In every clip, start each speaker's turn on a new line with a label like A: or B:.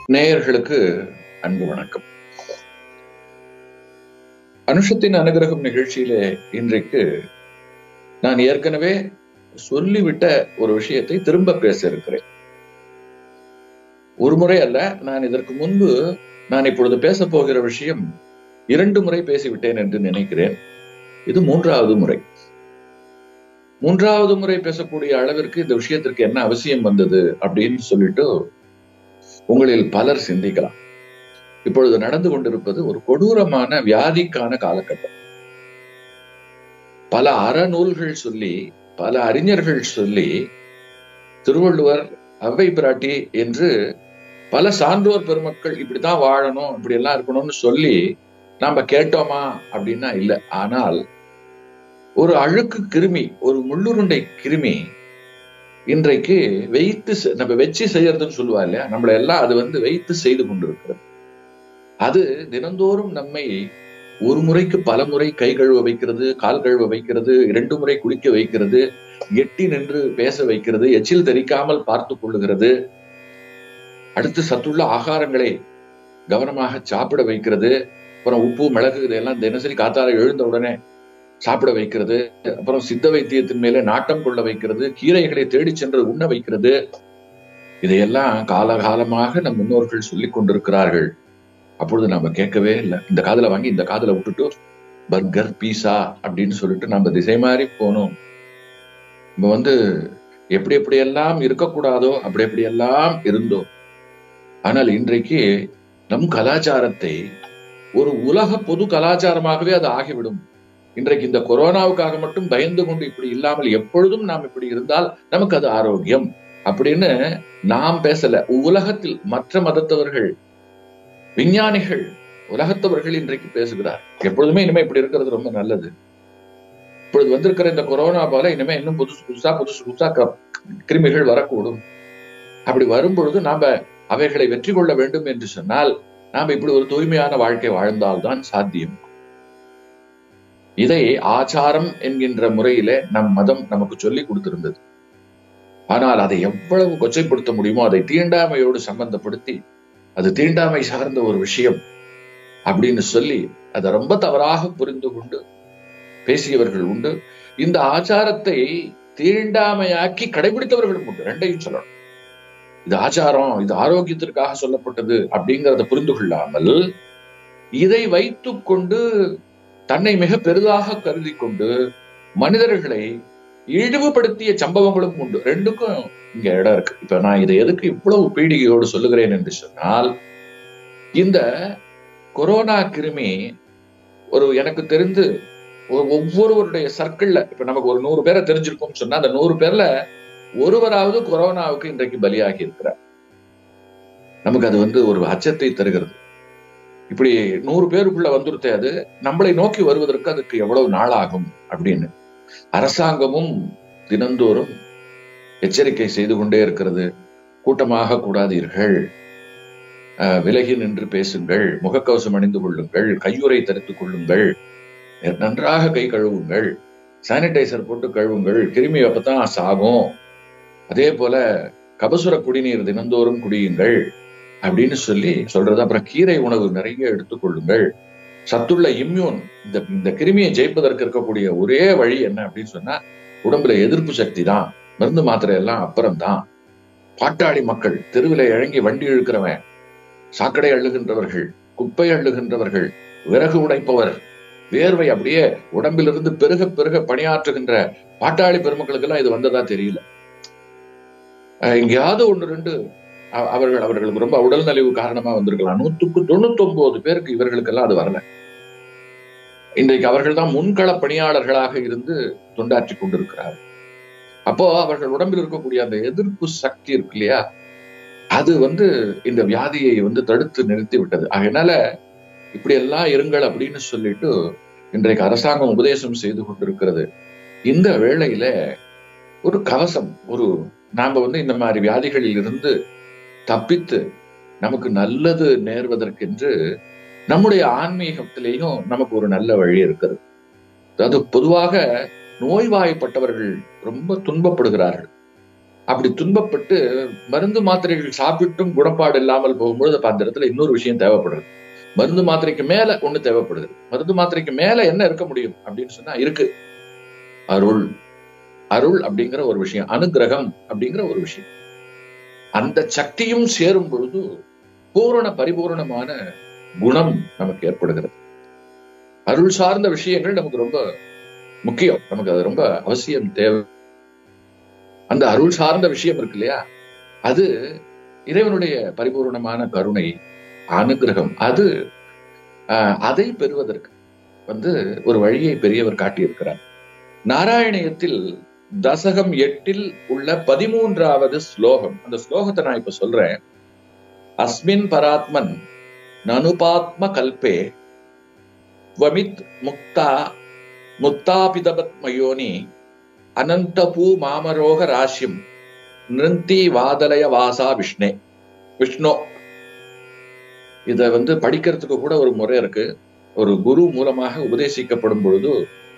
A: நேயர்களுக்கு அன்பு வணக்கம் அனுஷத்தின் அனுகிரகம் நிகழ்ச்சியிலே இன்றைக்கு நான் ஏற்கனவே சொல்லிவிட்ட ஒரு விஷயத்தை திரும்ப பேச இருக்கிறேன் ஒரு முறை அல்ல நான் இதற்கு முன்பு நான் இப்பொழுது பேச போகிற விஷயம் இரண்டு முறை பேசிவிட்டேன் என்று நினைக்கிறேன் இது மூன்றாவது முறை மூன்றாவது முறை பேசக்கூடிய அளவிற்கு இந்த விஷயத்திற்கு என்ன அவசியம் வந்தது அப்படின்னு சொல்லிட்டு உங்களில் பலர் சிந்திக்கலாம் இப்பொழுது நடந்து கொண்டிருப்பது ஒரு கொடூரமான வியாதிக்கான காலகட்டம் பல அறநூல்கள் சொல்லி பல அறிஞர்கள் சொல்லி திருவள்ளுவர் அவ்வை பிராட்டி என்று பல சான்றோர் பெருமக்கள் இப்படித்தான் வாழணும் இப்படி எல்லாம் இருக்கணும்னு சொல்லி நாம கேட்டோமா அப்படின்னா இல்லை ஆனால் ஒரு அழுக்கு கிருமி ஒரு முள்ளுருண்டை கிருமி இன்றைக்கு வைத்து நம்ம வச்சு செய்யறதுன்னு சொல்லுவா இல்லையா நம்மள எல்லாம் அது வந்து வைத்து செய்து கொண்டிருக்கிறது அது தினந்தோறும் நம்மை ஒரு முறைக்கு பல முறை கை கழுவ வைக்கிறது கால் கழுவ வைக்கிறது இரண்டு முறை குளிக்க வைக்கிறது எட்டி நின்று பேச வைக்கிறது எச்சில் தெரிக்காமல் பார்த்து கொள்ளுகிறது அடுத்து சத்துள்ள ஆகாரங்களை கவனமாக சாப்பிட வைக்கிறது அப்புறம் உப்பு மிளகு இதெல்லாம் தினசரி காத்தால எழுந்த உடனே சாப்பிட வைக்கிறது அப்புறம் சித்த வைத்தியத்தின் மேலே நாட்டம் கொள்ள வைக்கிறது கீரைகளை தேடி சென்று உண்ண வைக்கிறது இதையெல்லாம் காலகாலமாக நம் முன்னோர்கள் சொல்லிக் கொண்டிருக்கிறார்கள் அப்பொழுது நாம கேட்கவே இல்லை இந்த காதல வாங்கி இந்த காதல விட்டுட்டு பர்கர் பீஸா அப்படின்னு சொல்லிட்டு நம்ம திசை மாறி போனோம் நம்ம வந்து எப்படி எப்படி எல்லாம் இருக்கக்கூடாதோ அப்படி எப்படி எல்லாம் இருந்தோம் ஆனால் இன்றைக்கு நம் கலாச்சாரத்தை ஒரு உலக பொது கலாச்சாரமாகவே அது ஆகிவிடும் இன்றைக்கு இந்த கொரோனாவுக்காக மட்டும் பயந்து கொண்டு இப்படி இல்லாமல் எப்பொழுதும் நாம் இப்படி இருந்தால் நமக்கு அது ஆரோக்கியம் அப்படின்னு நாம் பேசல உலகத்தில் மற்ற மதத்தவர்கள் விஞ்ஞானிகள் உலகத்தவர்கள் இன்றைக்கு பேசுகிறார் எப்பொழுதுமே இனிமே இப்படி இருக்கிறது ரொம்ப நல்லது இப்பொழுது வந்திருக்கிற இந்த கொரோனா போல இனிமே இன்னும் புதுசு புதுசா புதுசு புதுசா கிருமிகள் வரக்கூடும் அப்படி வரும்பொழுது நாம அவைகளை வெற்றி கொள்ள வேண்டும் என்று சொன்னால் நாம் இப்படி ஒரு தூய்மையான வாழ்க்கை வாழ்ந்தால்தான் சாத்தியம் இதை ஆச்சாரம் என்கின்ற முறையில நம் மதம் நமக்கு சொல்லி கொடுத்திருந்தது ஆனால் அதை எவ்வளவு கொச்சைப்படுத்த முடியுமோ அதை தீண்டாமையோடு சம்பந்தப்படுத்தி அது தீண்டாமை சார்ந்த ஒரு விஷயம் அப்படின்னு சொல்லி அதை ரொம்ப தவறாக புரிந்து கொண்டு பேசியவர்கள் உண்டு இந்த ஆச்சாரத்தை தீண்டாமையாக்கி கடைபிடித்தவர்களும் உண்டு ரெண்டையும் சொல்லணும் இது ஆச்சாரம் இது ஆரோக்கியத்திற்காக சொல்லப்பட்டது அப்படிங்கிறத புரிந்து கொள்ளாமல் இதை வைத்து கொண்டு தன்னை மிக பெரிதாக கருதி கொண்டு மனிதர்களை இழிவுபடுத்திய சம்பவங்களும் உண்டு ரெண்டுக்கும் இங்க இடம் இருக்கு இப்ப நான் இதை எதுக்கு இவ்வளவு பீடிகையோடு சொல்லுகிறேன் என்று சொன்னால் இந்த கொரோனா கிருமி ஒரு எனக்கு தெரிந்து ஒவ்வொருவருடைய சர்க்கிள்ல இப்ப நமக்கு ஒரு நூறு பேரை தெரிஞ்சிருக்கும் சொன்னா அந்த நூறு பேர்ல ஒருவராவது கொரோனாவுக்கு இன்றைக்கு பலியாகி இருக்கிறார் நமக்கு அது வந்து ஒரு அச்சத்தை தருகிறது இப்படி நூறு பேருக்குள்ள வந்துருத்தே அது நம்மளை நோக்கி வருவதற்கு அதுக்கு எவ்வளவு நாளாகும் அப்படின்னு அரசாங்கமும் தினந்தோறும் எச்சரிக்கை செய்து கொண்டே இருக்கிறது கூட்டமாக கூடாதீர்கள் விலகி நின்று பேசுங்கள் முகக்கவசம் அணிந்து கொள்ளுங்கள் கையுறை தரித்துக் கொள்ளுங்கள் நன்றாக கை கழுவுங்கள் சானிடைசர் போட்டு கழுவுங்கள் கிருமி அப்பதான் சாகும் அதே போல கபசுர குடிநீர் தினந்தோறும் குடியுங்கள் அப்படின்னு சொல்லி சொல்றது அப்புறம் கீரை உணவு நிறைய எடுத்துக்கொள்ளுங்கள் சத்துள்ள இம்யூன் இந்த இந்த கிருமியை ஜெயிப்பதற்கு இருக்கக்கூடிய ஒரே வழி என்ன அப்படின்னு சொன்னா உடம்புல எதிர்ப்பு சக்தி தான் மருந்து மாத்திரை எல்லாம் அப்புறம் தான் பாட்டாளி மக்கள் தெருவில் இறங்கி வண்டி இழுக்கிறவன் சாக்கடை அள்ளுகின்றவர்கள் குப்பை அள்ளுகின்றவர்கள் விறகு உடைப்பவர் வேர்வை அப்படியே உடம்பிலிருந்து பெருக பெருக பணியாற்றுகின்ற பாட்டாளி பெருமக்களுக்கு எல்லாம் இது வந்ததா தெரியல எங்கேயாவது ஒன்று ரெண்டு அவர்கள் அவர்களுக்கு ரொம்ப உடல் நலிவு காரணமா வந்திருக்கலாம் நூத்துக்கு தொண்ணூத்தி ஒன்பது பேருக்கு இவர்களுக்கெல்லாம் அது வரல இன்றைக்கு அவர்கள் தான் முன்கள பணியாளர்களாக இருந்து தொண்டாற்றி கொண்டிருக்கிறார் அப்போ அவர்கள் உடம்பில் இருக்கக்கூடிய அந்த எதிர்ப்பு சக்தி இருக்கு இல்லையா அது வந்து இந்த வியாதியை வந்து தடுத்து நிறுத்தி விட்டது அதனால இப்படி எல்லாம் இருங்கள் அப்படின்னு சொல்லிட்டு இன்றைக்கு அரசாங்கம் உபதேசம் செய்து கொண்டிருக்கிறது இந்த வேளையில ஒரு கவசம் ஒரு நாம வந்து இந்த மாதிரி வியாதிகளில் இருந்து தப்பித்து நமக்கு நல்லது நேர்வதற்கென்று நம்முடைய ஆன்மீகத்திலேயும் நமக்கு ஒரு நல்ல வழி இருக்கிறது அதாவது பொதுவாக நோய்வாய்ப்பட்டவர்கள் ரொம்ப துன்பப்படுகிறார்கள் அப்படி துன்பப்பட்டு மருந்து மாத்திரைகள் சாப்பிட்டும் குணப்பாடு இல்லாமல் போகும்பொழுது அப்ப அந்த இடத்துல இன்னொரு விஷயம் தேவைப்படுது மருந்து மாத்திரைக்கு மேல ஒண்ணு தேவைப்படுது மருந்து மாத்திரைக்கு மேல என்ன இருக்க முடியும் அப்படின்னு சொன்னா இருக்கு அருள் அருள் அப்படிங்கிற ஒரு விஷயம் அனுகிரகம் அப்படிங்கிற ஒரு விஷயம் அந்த சக்தியும் சேரும் பொழுது பூரண பரிபூரணமான குணம் நமக்கு ஏற்படுகிறது அருள் சார்ந்த விஷயங்கள் நமக்கு ரொம்ப முக்கியம் நமக்கு அது ரொம்ப அவசியம் தேவை அந்த அருள் சார்ந்த விஷயம் இருக்கு இல்லையா அது இறைவனுடைய பரிபூர்ணமான கருணை அனுகிரகம் அது ஆஹ், அதை பெறுவதற்கு வந்து ஒரு வழியை பெரியவர் காட்டியிருக்கிறார் நாராயணியத்தில் தசகம் எட்டில் உள்ள பதிமூன்றாவது ஸ்லோகம் அந்த ஸ்லோகத்தை நான் இப்ப சொல்றேன் அஸ்மின் பராத்மன் நனுபாத்ம கல்பே வமித் முக்தா முக்தாபிதபத்மயோனி அனந்தபூ மாமரோக ராசியம் நிருந்தி வாதலய வாசா விஷ்ணே விஷ்ணு இத வந்து படிக்கிறதுக்கு கூட ஒரு முறை இருக்கு ஒரு குரு மூலமாக உபதேசிக்கப்படும் பொழுது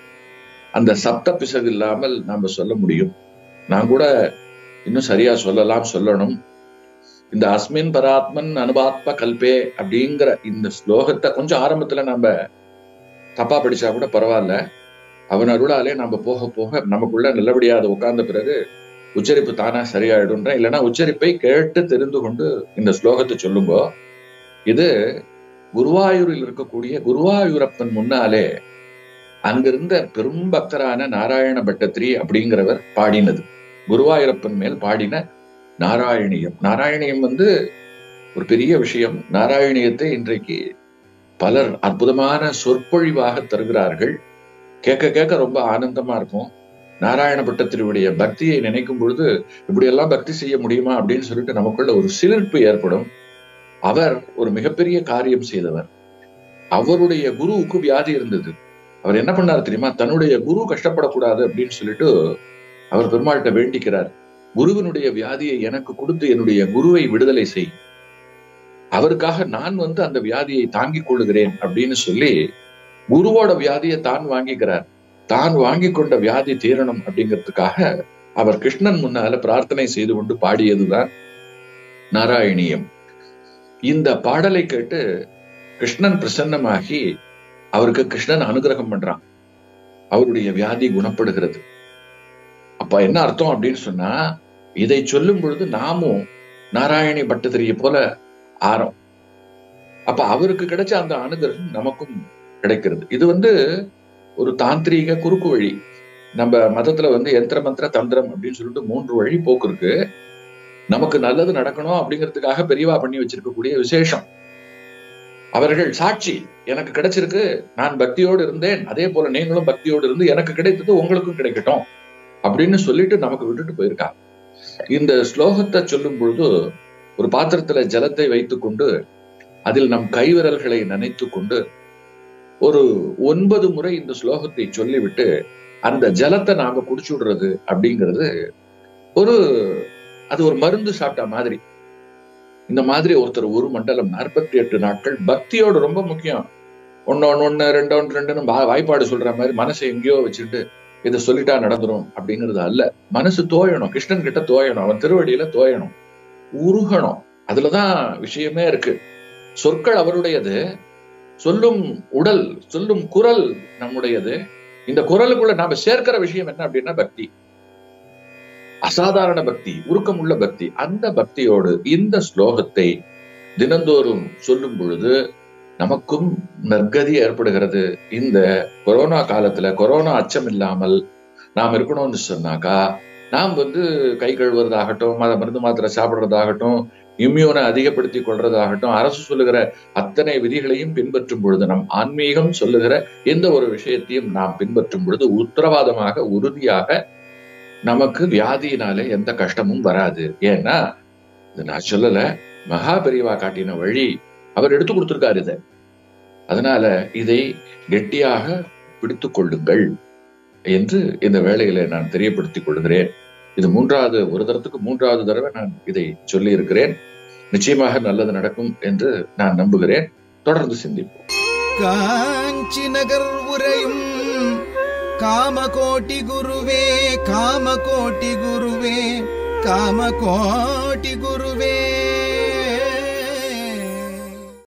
A: அந்த சப்த பிசகு இல்லாமல் நாம சொல்ல முடியும் நான் கூட இன்னும் சரியா சொல்லலாம் சொல்லணும் இந்த அஸ்மின் பராத்மன் அனுபாத்ம கல்பே அப்படிங்கிற இந்த ஸ்லோகத்தை கொஞ்சம் ஆரம்பத்துல நம்ம தப்பா படிச்சா கூட பரவாயில்ல அவன் அருளாலே நம்ம போக போக நமக்குள்ள நல்லபடியா அது உட்கார்ந்த பிறகு உச்சரிப்பு தானா சரியாயிடும்ன்ற இல்லைன்னா உச்சரிப்பை கேட்டு தெரிந்து கொண்டு இந்த ஸ்லோகத்தை சொல்லுங்க இது குருவாயூரில் இருக்கக்கூடிய குருவாயூரப்பன் முன்னாலே அங்கிருந்த பெரும் பக்தரான நாராயண பட்டத்திரி அப்படிங்கிறவர் பாடினது குருவாயூரப்பன் மேல் பாடின நாராயணியம் நாராயணியம் வந்து ஒரு பெரிய விஷயம் நாராயணியத்தை இன்றைக்கு பலர் அற்புதமான சொற்பொழிவாக தருகிறார்கள் கேட்க கேட்க ரொம்ப ஆனந்தமா இருக்கும் நாராயண பட்டத்திரியுடைய பக்தியை நினைக்கும் பொழுது இப்படியெல்லாம் பக்தி செய்ய முடியுமா அப்படின்னு சொல்லிட்டு நமக்குள்ள ஒரு சிலிர்ப்பு ஏற்படும் அவர் ஒரு மிகப்பெரிய காரியம் செய்தவர் அவருடைய குருவுக்கு வியாதி இருந்தது அவர் என்ன பண்ணார் தெரியுமா தன்னுடைய குரு கஷ்டப்படக்கூடாது அப்படின்னு சொல்லிட்டு அவர் பெருமாள்கிட்ட வேண்டிக்கிறார் குருவினுடைய வியாதியை எனக்கு கொடுத்து என்னுடைய குருவை விடுதலை செய் அவருக்காக நான் வந்து அந்த வியாதியை தாங்கிக் கொள்ளுகிறேன் அப்படின்னு சொல்லி குருவோட வியாதியை தான் வாங்கிக்கிறார் தான் வாங்கி கொண்ட வியாதி தீரணும் அப்படிங்கிறதுக்காக அவர் கிருஷ்ணன் முன்னால பிரார்த்தனை செய்து கொண்டு பாடியதுதான் நாராயணியம் இந்த பாடலை கேட்டு கிருஷ்ணன் பிரசன்னமாகி அவருக்கு கிருஷ்ணன் அனுகிரகம் பண்றான் அவருடைய வியாதி குணப்படுகிறது அப்ப என்ன அர்த்தம் அப்படின்னு சொன்னா இதை சொல்லும் பொழுது நாமும் நாராயணி பட்டத்திரிய போல ஆறோம் அப்ப அவருக்கு கிடைச்ச அந்த அனுகிரகம் நமக்கும் கிடைக்கிறது இது வந்து ஒரு தாந்திரீக குறுக்கு வழி நம்ம மதத்துல வந்து யந்திர மந்திர தந்திரம் அப்படின்னு சொல்லிட்டு மூன்று வழி போக்கு இருக்கு நமக்கு நல்லது நடக்கணும் அப்படிங்கிறதுக்காக பெரியவா பண்ணி வச்சிருக்கக்கூடிய விசேஷம் அவர்கள் சாட்சி எனக்கு கிடைச்சிருக்கு நான் பக்தியோடு இருந்தேன் அதே போல நீங்களும் பக்தியோடு இருந்து எனக்கு கிடைத்தது உங்களுக்கும் கிடைக்கட்டும் அப்படின்னு சொல்லிட்டு நமக்கு விட்டுட்டு போயிருக்கா இந்த ஸ்லோகத்தை சொல்லும் பொழுது ஒரு பாத்திரத்துல ஜலத்தை வைத்துக்கொண்டு அதில் நம் கைவிரல்களை நனைத்து கொண்டு ஒரு ஒன்பது முறை இந்த ஸ்லோகத்தை சொல்லிவிட்டு அந்த ஜலத்தை நாம குடிச்சு விடுறது அப்படிங்கிறது ஒரு அது ஒரு மருந்து சாப்பிட்ட மாதிரி இந்த மாதிரி ஒருத்தர் ஒரு மண்டலம் நாற்பத்தி எட்டு நாட்கள் பக்தியோடு ரொம்ப முக்கியம் ஒன்னு ஒன்னு ஒன்னு ரெண்டு ஒன்று ரெண்டுன்னு வா- வாய்ப்பாடு சொல்ற மாதிரி மனசை எங்கேயோ வச்சுட்டு இதை சொல்லிட்டா நடந்துரும் அப்படிங்கிறது அல்ல மனசு தோயணும் கிருஷ்ணன் கிட்ட தோயணும் அவன் திருவடியில தோயணும் உருகணும் அதுலதான் விஷயமே இருக்கு சொற்கள் அவருடையது சொல்லும் உடல் சொல்லும் குரல் நம்முடையது இந்த குரலுக்குள்ள நாம சேர்க்கிற விஷயம் என்ன அப்படின்னா பக்தி அசாதாரண பக்தி உருக்கமுள்ள பக்தி அந்த பக்தியோடு இந்த ஸ்லோகத்தை தினந்தோறும் சொல்லும் பொழுது நமக்கும் நற்கதி ஏற்படுகிறது இந்த கொரோனா காலத்துல கொரோனா அச்சம் இல்லாமல் நாம் இருக்கணும்னு சொன்னாக்கா நாம் வந்து கை கழுவுறதாகட்டும் மத மருந்து மாத்திரை சாப்பிடுறதாகட்டும் இம்யூனை அதிகப்படுத்திக் கொள்றதாகட்டும் அரசு சொல்லுகிற அத்தனை விதிகளையும் பின்பற்றும் பொழுது நம் ஆன்மீகம் சொல்லுகிற எந்த ஒரு விஷயத்தையும் நாம் பின்பற்றும் பொழுது உத்தரவாதமாக உறுதியாக நமக்கு வியாதியினாலே எந்த கஷ்டமும் வராது ஏன்னா இது நான் சொல்லல மகா பெரியவா காட்டின வழி அவர் எடுத்து கொடுத்திருக்காரு இதை அதனால இதை கெட்டியாக பிடித்துக் கொள்ளுங்கள் என்று இந்த வேளையில நான் தெரியப்படுத்திக் கொள்கிறேன் இது மூன்றாவது ஒரு தரத்துக்கு மூன்றாவது தடவை நான் இதை சொல்லி இருக்கிறேன் நிச்சயமாக நல்லது நடக்கும் என்று நான் நம்புகிறேன் தொடர்ந்து சிந்திப்போம்
B: காஞ்சி நகர் உரையும் காமகோட்டி குருவே காமகோட்டி குருவே காமகோட்டி குருவே